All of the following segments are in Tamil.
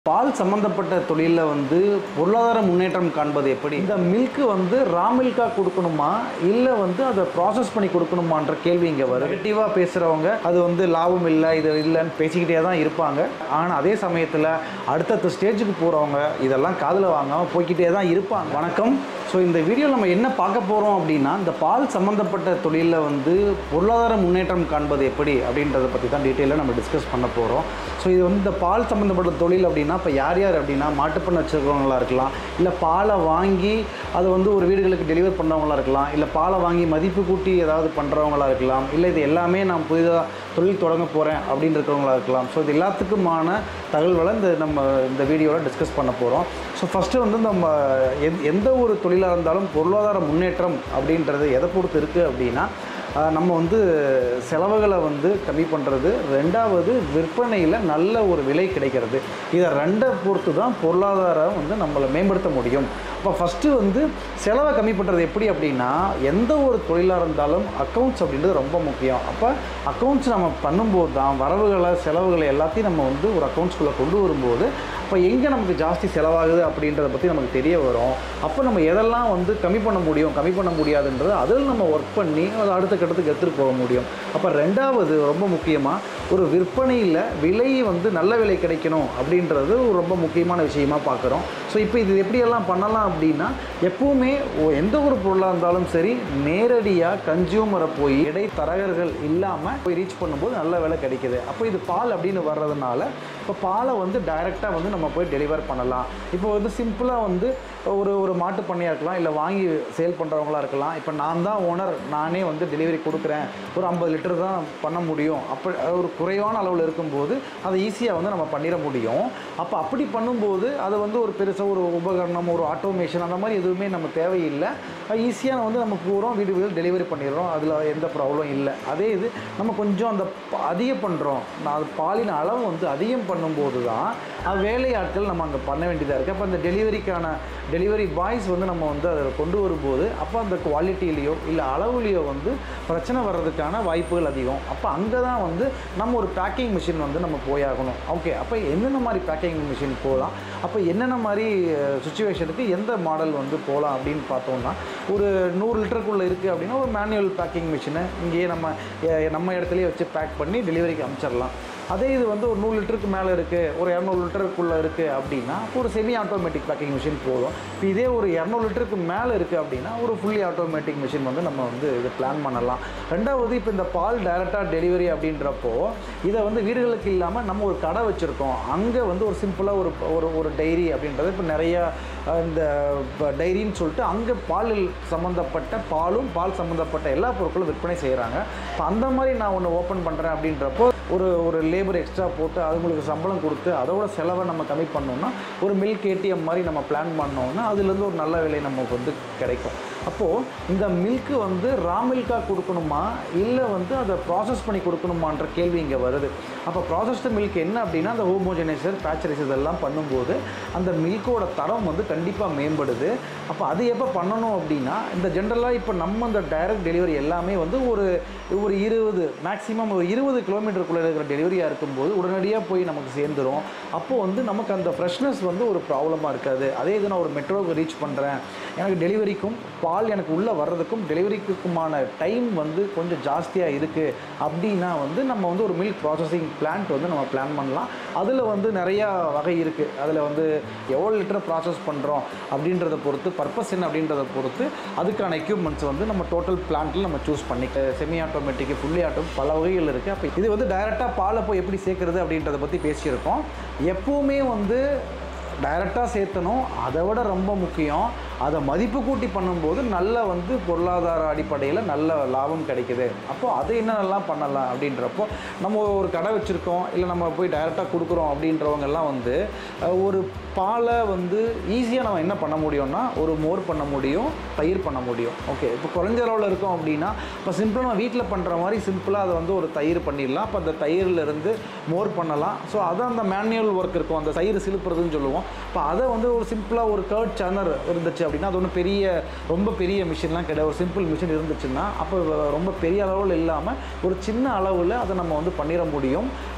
பால் சம்மந்தப்பட்ட தொழிலில் வந்து பொருளாதார முன்னேற்றம் காண்பது எப்படி இந்த மில்க்கு வந்து ரா மில்கா கொடுக்கணுமா இல்லை வந்து அதை ப்ராசஸ் பண்ணி கொடுக்கணுமான்ற கேள்வி இங்கே வரும் நெகட்டிவாக பேசுகிறவங்க அது வந்து லாபம் இல்லை இது இல்லைன்னு பேசிக்கிட்டே தான் இருப்பாங்க ஆனால் அதே சமயத்தில் அடுத்தடுத்த ஸ்டேஜுக்கு போகிறவங்க இதெல்லாம் காதில் வாங்காமல் போய்க்கிட்டே தான் இருப்பாங்க வணக்கம் ஸோ இந்த வீடியோவில் நம்ம என்ன பார்க்க போகிறோம் அப்படின்னா இந்த பால் சம்மந்தப்பட்ட தொழிலில் வந்து பொருளாதார முன்னேற்றம் காண்பது எப்படி அப்படின்றத பற்றி தான் டீட்டெயிலாக நம்ம டிஸ்கஸ் பண்ண போகிறோம் ஸோ இது வந்து இந்த பால் சம்மந்தப்பட்ட தொழில் அப்படின்னா இப்போ யார் யார் அப்படின்னா மாட்டுப்பண்ணை வச்சுருக்கவங்களா இருக்கலாம் இல்லை பாலை வாங்கி அதை வந்து ஒரு வீடுகளுக்கு டெலிவர் பண்ணுறவங்களா இருக்கலாம் இல்லை பாலை வாங்கி மதிப்பு கூட்டி ஏதாவது பண்ணுறவங்களா இருக்கலாம் இல்லை இது எல்லாமே நான் புதிதாக தொழில் தொடங்க போகிறேன் அப்படின்னு இருக்கிறவங்களா இருக்கலாம் ஸோ இது எல்லாத்துக்குமான தகவல்களை இந்த நம்ம இந்த வீடியோவில் டிஸ்கஸ் பண்ண போகிறோம் ஸோ ஃபஸ்ட்டு வந்து நம்ம எந் எந்த ஒரு தொழிலாக இருந்தாலும் பொருளாதார முன்னேற்றம் அப்படின்றது எதை பொறுத்து இருக்குது அப்படின்னா ஆஹ் நம்ம வந்து செலவுகளை வந்து கம்மி பண்ணுறது ரெண்டாவது விற்பனையில் நல்ல ஒரு விலை கிடைக்கிறது இதை ரெண்டை பொறுத்து தான் பொருளாதாரம் வந்து நம்மளை மேம்படுத்த முடியும் அப்போ ஃபஸ்ட்டு வந்து செலவை கம்மி பண்ணுறது எப்படி அப்படின்னா எந்த ஒரு தொழிலாக இருந்தாலும் அக்கௌண்ட்ஸ் அப்படின்றது ரொம்ப முக்கியம் அப்போ அக்கௌண்ட்ஸ் நம்ம பண்ணும்போது தான் வரவுகளை செலவுகளை எல்லாத்தையும் நம்ம வந்து ஒரு அக்கௌண்ட்ஸ்குள்ளே கொண்டு வரும்போது அப்போ எங்கே நமக்கு ஜாஸ்தி செலவாகுது அப்படின்றத பற்றி நமக்கு தெரிய வரும் அப்போ நம்ம எதெல்லாம் வந்து கம்மி பண்ண முடியும் கம்மி பண்ண முடியாதுன்றது அதில் நம்ம ஒர்க் பண்ணி அதை அடுத்த கட்டத்துக்கு எடுத்துகிட்டு போக முடியும் அப்போ ரெண்டாவது ரொம்ப முக்கியமாக ஒரு விற்பனையில் விலை வந்து நல்ல விலை கிடைக்கணும் அப்படின்றது ஒரு ரொம்ப முக்கியமான விஷயமா பார்க்குறோம் ஸோ இப்போ இது எப்படியெல்லாம் பண்ணலாம் அப்படின்னா எப்பவுமே ஒ- எந்த ஒரு பொருளாக இருந்தாலும் சரி நேரடியாக கன்சியூமரை போய் இடைத்தரகர்கள் இல்லாமல் போய் ரீச் பண்ணும்போது நல்ல விலை கிடைக்குது அப்போ இது பால் அப்படின்னு வர்றதுனால இப்போ பாலை வந்து டைரெக்டாக வந்து நம்ம போய் டெலிவர் பண்ணலாம் இப்போ வந்து சிம்பிளாக வந்து ஒரு ஒரு மாட்டு பண்ணையாக இருக்கலாம் இல்லை வாங்கி சேல் பண்ணுறவங்களா இருக்கலாம் இப்போ நான் தான் ஓனர் நானே வந்து டெலிவரி கொடுக்குறேன் ஒரு ஐம்பது லிட்டர் தான் பண்ண முடியும் அப்போ ஒரு குறைவான அளவில் இருக்கும்போது அதை ஈஸியாக வந்து நம்ம பண்ணிட முடியும் அப்போ அப்படி பண்ணும்போது அது வந்து ஒரு பெருசாக ஒரு உபகரணம் ஒரு ஆட்டோமேஷன் அந்த மாதிரி எதுவுமே நம்ம தேவையில்லை ஈஸியாக வந்து நம்ம பூரா வீடு வீடு டெலிவரி பண்ணிடுறோம் அதில் எந்த ப்ராப்ளம் இல்லை அதே இது நம்ம கொஞ்சம் அந்த ப- அதிகம் பண்ணுறோம் நான் அது பாலின் அளவு வந்து அதிகம் பண்ணும்போது தான் அது வேலையாட்கள் நம்ம அங்கே பண்ண வேண்டியதாக இருக்குது அப்போ அந்த டெலிவரிக்கான டெலிவரி பாய்ஸ் வந்து நம்ம வந்து அதை கொண்டு வரும்போது அப்போ அந்த குவாலிட்டிலேயோ இல்லை அளவுலேயோ வந்து பிரச்சனை வர்றதுக்கான வாய்ப்புகள் அதிகம் அப்போ அங்கே தான் வந்து நம்ம ஒரு பேக்கிங் மிஷின் வந்து நம்ம போயாகணும் ஓகே அப்போ என்னென்ன மாதிரி பேக்கிங் மிஷின் போகலாம் அப்போ என்னென்ன மாதிரி சுச்சுவேஷனுக்கு எந்த மாடல் வந்து போகலாம் அப்படின்னு பார்த்தோம்னா ஒரு நூறு லிட்டருக்குள்ளே இருக்குது அப்படின்னா ஒரு மேனுவல் பேக்கிங் மிஷினை இங்கேயே நம்ம அஹ், நம்ம இடத்துலயே வச்சு பேக் பண்ணி டெலிவரிக்கு அனுப்பிச்சிடலாம் அதே இது வந்து ஒரு நூறு லிட்டருக்கு மேலே இருக்குது ஒரு இரநூறு லிட்டருக்குள்ளே இருக்குது அப்படின்னா அப்போ ஒரு செமி ஆட்டோமேட்டிக் பேக்கிங் மிஷின் போதும் இப்போ இதே ஒரு இரநூறு லிட்டருக்கு மேலே இருக்குது அப்படின்னா ஒரு ஃபுல்லி ஆட்டோமேட்டிக் மிஷின் வந்து நம்ம வந்து இது பிளான் பண்ணலாம் ரெண்டாவது இப்போ இந்த பால் டைரெக்டாக டெலிவரி அப்படின்றப்போ இதை வந்து வீடுகளுக்கு இல்லாமல் நம்ம ஒரு கடை வச்சுருக்கோம் அங்கே வந்து ஒரு சிம்பிளாக ஒரு ஒரு ஒரு டைரி அப்படின்றது இப்போ நிறையா அஹ், இந்த டைரின்னு சொல்லிட்டு அங்கே பாலில் சம்மந்தப்பட்ட பாலும் பால் சம்மந்தப்பட்ட எல்லா பொருட்களும் விற்பனை செய்கிறாங்க இப்போ அந்த மாதிரி நான் ஒன்று ஓப்பன் பண்ணுறேன் அப்படின்றப்போ ஒரு ஒரு லேபர் எக்ஸ்ட்ரா போட்டு அவங்களுக்கு சம்பளம் கொடுத்து அதோட செலவை நம்ம கம்மி பண்ணோம்னா ஒரு மில்க் ஏடிஎம் மாதிரி நம்ம பிளான் பண்ணோம்னா அதுலேருந்து ஒரு நல்ல விலை நமக்கு வந்து கிடைக்கும் அப்போது இந்த மில்க்கு வந்து ரா மில்காக கொடுக்கணுமா இல்லை வந்து அதை ப்ராசஸ் பண்ணி கொடுக்கணுமான்ற கேள்வி இங்கே வருது அப்போ ப்ராசஸ்டு மில்க் என்ன அப்படின்னா அந்த ஹோமோஜனைசர் பேச்சரைஸ் இதெல்லாம் பண்ணும்போது அந்த மில்கோட தரம் வந்து கண்டிப்பாக மேம்படுது அப்போ அது எப்போ பண்ணணும் அப்படின்னா இந்த ஜென்ரலாக இப்போ நம்ம இந்த டைரக்ட் டெலிவரி எல்லாமே வந்து ஒரு ஒரு இருபது மேக்ஸிமம் ஒரு இருபது கிலோமீட்டருக்குள்ளே இருக்கிற டெலிவரியாக இருக்கும்போது உடனடியாக போய் நமக்கு சேர்ந்துரும் அப்போது வந்து நமக்கு அந்த ஃப்ரெஷ்னஸ் வந்து ஒரு ப்ராப்ளமாக இருக்காது அதே இது நான் ஒரு மெட்ரோவுக்கு ரீச் பண்ணுறேன் எனக்கு டெலிவரிக்கும் பால் எனக்கு உள்ளே வர்றதுக்கும் டெலிவரிக்குமான டைம் வந்து கொஞ்சம் ஜாஸ்தியாக இருக்குது அப்படின்னா வந்து நம்ம வந்து ஒரு மில்க் ப்ராசஸிங் பிளான்ட் வந்து நம்ம பிளான் பண்ணலாம் அதில் வந்து நிறையா வகை இருக்குது அதில் வந்து எவ்வளோ லிட்டர் ப்ராசஸ் பண்ணுறோம் அப்படின்றத பொறுத்து பர்பஸ் என்ன அப்படின்றத பொறுத்து அதுக்கான எக்யூப்மெண்ட்ஸ் வந்து நம்ம டோட்டல் பிளான்ட்டில் நம்ம சூஸ் பண்ணிக்க செமி ஆட்டோமேட்டிக் ஃபுல்லி ஆட்டோ பல வகைகள் இருக்குது அப்போ இது வந்து டைரெக்டாக பாலை போய் எப்படி சேர்க்குறது அப்படின்றத பற்றி பேசியிருக்கோம் எப்போவுமே வந்து டைரெக்டாக சேர்த்தணும் அதை விட ரொம்ப முக்கியம் அதை மதிப்பு கூட்டி பண்ணும்போது நல்ல வந்து பொருளாதார அடிப்படையில் நல்ல லாபம் கிடைக்குது அப்போது அதை என்னென்னலாம் பண்ணலாம் அப்படின்றப்போ நம்ம ஒரு கடை வச்சுருக்கோம் இல்லை நம்ம போய் டைரெக்டாக கொடுக்குறோம் அப்படின்றவங்க எல்லாம் வந்து அஹ், ஒரு பாலை வந்து ஈஸியாக நம்ம என்ன பண்ண முடியும்னா ஒரு மோர் பண்ண முடியும் தயிர் பண்ண முடியும் ஓகே இப்போ குறைஞ்ச அளவில் இருக்கோம் அப்படின்னா இப்போ சிம்பிளாக நம்ம வீட்டில் பண்ணுற மாதிரி சிம்பிளாக அதை வந்து ஒரு தயிர் பண்ணிடலாம் அப்போ அந்த தயிர்ல இருந்து மோர் பண்ணலாம் ஸோ அது அந்த மேனுவல் ஒர்க் இருக்கும் அந்த தயிர் சிலுப்புறதுன்னு சொல்லுவோம் இப்போ அதை வந்து ஒரு சிம்பிளாக ஒரு கர்ட் சேனர் இருந்துச்சு அப்படின்னா அது ஒன்றும் பெரிய ரொம்ப பெரிய மிஷின்லாம் கிடையாது ஒரு சிம்பிள் மிஷின் இருந்துச்சுன்னா அப்போ ரொம்ப பெரிய அளவில் இல்லாமல் ஒரு சின்ன அளவில் அதை நம்ம வந்து பண்ணிட முடியும்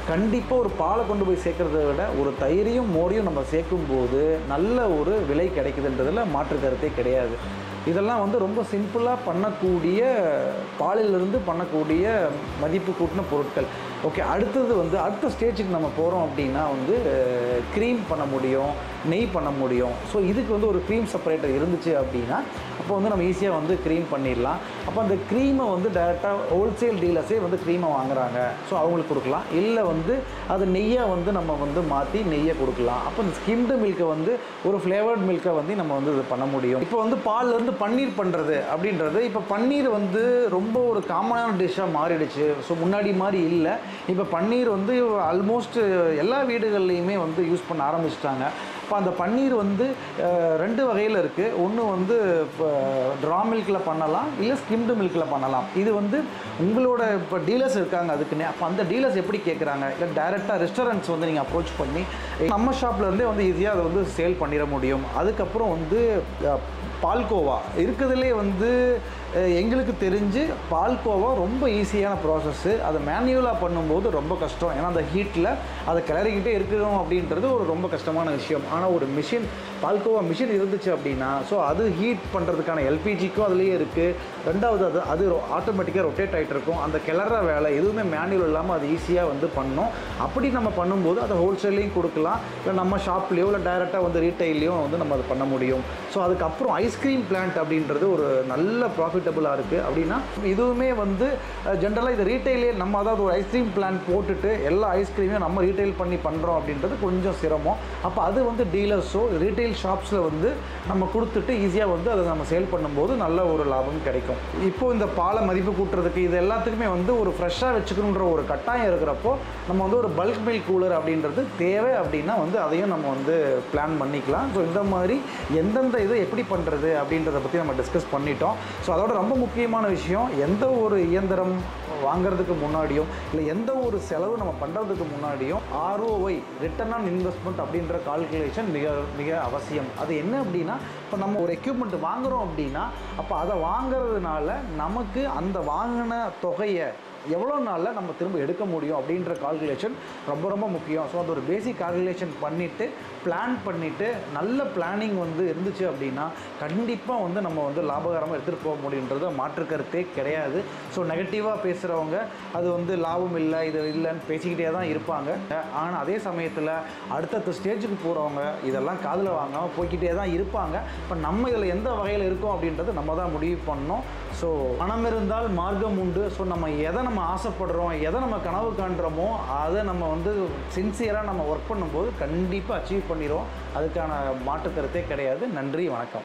கண்டிப்பாக ஒரு பாலை கொண்டு போய் சேர்க்கறத விட ஒரு தயிரையும் மோரையும் நம்ம சேர்க்கும்போது நல்ல ஒரு விலை கிடைக்குதுன்றதுல மாற்று கருத்தே கிடையாது இதெல்லாம் வந்து ரொம்ப சிம்பிளாக பண்ணக்கூடிய பாலிலிருந்து பண்ணக்கூடிய மதிப்பு கூட்டின பொருட்கள் ஓகே அடுத்தது வந்து அடுத்த ஸ்டேஜுக்கு நம்ம போகிறோம் அப்படின்னா வந்து க்ரீம் பண்ண முடியும் நெய் பண்ண முடியும் ஸோ இதுக்கு வந்து ஒரு க்ரீம் செப்பரேட்டர் இருந்துச்சு அப்படின்னா அப்போ வந்து நம்ம ஈஸியாக வந்து க்ரீம் பண்ணிடலாம் அப்போ அந்த க்ரீமை வந்து டேரெக்டாக ஹோல்சேல் டீலர்ஸே வந்து க்ரீமை வாங்குறாங்க ஸோ அவங்களுக்கு கொடுக்கலாம் இல்லை வந்து அது நெய்யை வந்து நம்ம வந்து மாற்றி நெய்யை கொடுக்கலாம் அப்போ இந்த ஸ்கிம்டு மில்க்கை வந்து ஒரு ஃப்ளேவர்ட் மில்க்கை வந்து நம்ம வந்து இது பண்ண முடியும் இப்போ வந்து பால்லேருந்து பன்னீர் பண்ணுறது அப்படின்றது இப்போ பன்னீர் வந்து ரொம்ப ஒரு காமனான டிஷ்ஷாக மாறிடுச்சு ஸோ முன்னாடி மாதிரி இல்லை இப்போ பன்னீர் வந்து ஆல்மோஸ்ட் எல்லா வீடுகள்லையுமே வந்து யூஸ் பண்ண ஆரம்பிச்சிட்டாங்க இப்போ அந்த பன்னீர் வந்து அஹ், ரெண்டு வகையில் இருக்குது ஒன்று வந்து இப்போ ட்ரா மில்கில் பண்ணலாம் இல்லை ஸ்கிம்டு மில்கில் பண்ணலாம் இது வந்து உங்களோட இப்போ டீலர்ஸ் இருக்காங்க அதுக்குன்னே அப்போ அந்த டீலர்ஸ் எப்படி கேட்குறாங்க இல்லை டேரெக்டாக ரெஸ்டாரண்ட்ஸ் வந்து நீங்கள் அப்ரோச் பண்ணி நம்ம ஷாப்ல இருந்தே வந்து ஈஸியாக அதை வந்து சேல் பண்ணிட முடியும் அதுக்கப்புறம் வந்து அஹ், பால்கோவா இருக்கிறதுலே வந்து அஹ், எங்களுக்கு தெரிஞ்சு பால்கோவா ரொம்ப ஈஸியான ப்ராசஸ்ஸு அதை மேனுவலாக பண்ணும்போது ரொம்ப கஷ்டம் ஏன்னா அந்த ஹீட்டில் அதை கிளறிக்கிட்டே இருக்கணும் அப்படின்றது ஒரு ரொம்ப கஷ்டமான விஷயம் ஆனால் ஒரு மிஷின் பால்கோவா மிஷின் இருந்துச்சு அப்படின்னா ஸோ அது ஹீட் பண்ணுறதுக்கான எல்பிஜிக்கும் அதுலேயே இருக்குது ரெண்டாவது அது அது ஆட்டோமேட்டிக்காக ரொட்டேட் ஆகிட்டு இருக்கும் அந்த கிளற வேலை எதுவுமே மேனுவல் இல்லாமல் அது ஈஸியாக வந்து பண்ணும் அப்படி நம்ம பண்ணும்போது அதை ஹோல்சேல்லையும் கொடுக்கலாம் இல்லை நம்ம ஷாப்லேயோ இல்லை டைரெக்டாக வந்து ரீட்டைல்லையும் வந்து நம்ம அதை பண்ண முடியும் ஸோ அதுக்கப்புறம் ஐஸ்கிரீம் பிளான்ட் அப்படின்றது ஒரு நல்ல ப்ராஃபிட்டபுளாக இருக்குது அப்படின்னா இதுவுமே வந்து ஜென்ரலாக இது ரீட்டைலே நம்ம அதாவது ஒரு ஐஸ்கிரீம் பிளான்ட் போட்டுட்டு எல்லா ஐஸ்கிரீமையும் நம்ம ரீட்டைல் பண்ணி பண்ணுறோம் அப்படின்றது கொஞ்சம் சிரமம் அப்போ அது வந்து டீலர்ஸோ ரீட்டைல் ஷாப்ஸில் வந்து நம்ம கொடுத்துட்டு ஈஸியாக வந்து அதை நம்ம சேல் பண்ணும்போது நல்ல ஒரு லாபம் கிடைக்கும் இப்போ இந்த பாலை மதிப்பு கூட்டுறதுக்கு இது எல்லாத்துக்குமே வந்து ஒரு ஃப்ரெஷ்ஷாக வச்சுக்கணுன்ற ஒரு கட்டாயம் இருக்கிறப்போ நம்ம வந்து ஒரு பல்க் மில்க் கூலர் அப்படின்றது தேவை அப்படின்னா வந்து அதையும் நம்ம வந்து பிளான் பண்ணிக்கலாம் ஸோ இந்த மாதிரி எந்தெந்த இதை எப்படி பண்ணுறது அப்படின்றத பற்றி நம்ம டிஸ்கஸ் பண்ணிட்டோம் ஸோ அதோட ரொம்ப முக்கியமான விஷயம் எந்த ஒரு இயந்திரம் வாங்குறதுக்கு முன்னாடியும் இல்லை எந்த ஒரு செலவு நம்ம பண்ணுறதுக்கு முன்னாடியும் ஆர்ஓஒய் ரிட்டர்ன் ஆன் இன்வெஸ்ட்மெண்ட் அப்படின்ற கால்குலேஷன் மிக மிக அவசியம் அது என்ன அப்படின்னா இப்போ நம்ம ஒரு எக்யூப்மெண்ட் வாங்குறோம் அப்படின்னா அப்போ அதை வாங்குறதுனால நமக்கு அந்த வாங்கின தொகையை எவ்வளோ நாளில் நம்ம திரும்ப எடுக்க முடியும் அப்படின்ற கால்குலேஷன் ரொம்ப ரொம்ப முக்கியம் ஸோ அது ஒரு பேசிக் கால்குலேஷன் பண்ணிவிட்டு பிளான் பண்ணிவிட்டு நல்ல பிளானிங் வந்து இருந்துச்சு அப்படின்னா கண்டிப்பாக வந்து நம்ம வந்து லாபகரமாக எடுத்துகிட்டு போக முடியுன்றது மாற்று கருத்தே கிடையாது ஸோ நெகட்டிவாக பேசுகிறவங்க அது வந்து லாபம் இல்லை இது இல்லைன்னு பேசிக்கிட்டே தான் இருப்பாங்க ஆனால் அதே சமயத்தில் அடுத்தடுத்த ஸ்டேஜுக்கு போகிறவங்க இதெல்லாம் காதில் வாங்காமல் போய்க்கிட்டே தான் இருப்பாங்க இப்போ நம்ம இதில் எந்த வகையில் இருக்கோம் அப்படின்றது நம்ம தான் முடிவு பண்ணோம் ஸோ பணம் இருந்தால் மார்க்கம் உண்டு ஸோ நம்ம எதை நம்ம ஆசைப்படுறோம் எதை நம்ம கனவு காண்றோமோ அதை நம்ம வந்து சின்சியராக நம்ம ஒர்க் பண்ணும்போது கண்டிப்பாக அச்சீவ் பண்ணிடுவோம் அதுக்கான மாற்று கருத்தே கிடையாது நன்றி வணக்கம்